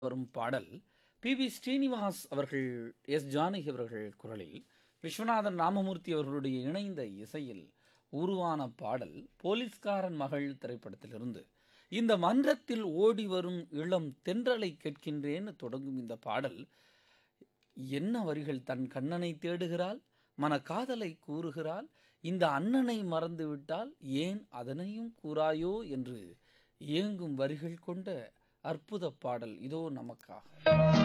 வரும் பாடல் P V Srinivas அவர்கள் எஸ் ஜானகி அவர்கள் குரலில் விஸ்வநாதன் ராமமூர்த்தி அவர்களுடைய இணைந்த இசையில் உருவான பாடல் போலீஸ்காரன் மகள் திரைப்படத்திலிருந்து இந்த மன்றத்தில் ஓடி வரும் இளம் தென்றலை கேட்கின்றேன்னு தொடங்கும் இந்த பாடல் என்ன வரிகள் தன் கண்ணனை தேடுகிறாள் மன காதலை கூறுகிறாள் இந்த அண்ணனை மறந்துவிட்டால் ஏன் அதனையும் கூறாயோ என்று ஏங்கும் வரிகள் கொண்ட அற்புத பாடல் இதோ நமக்காக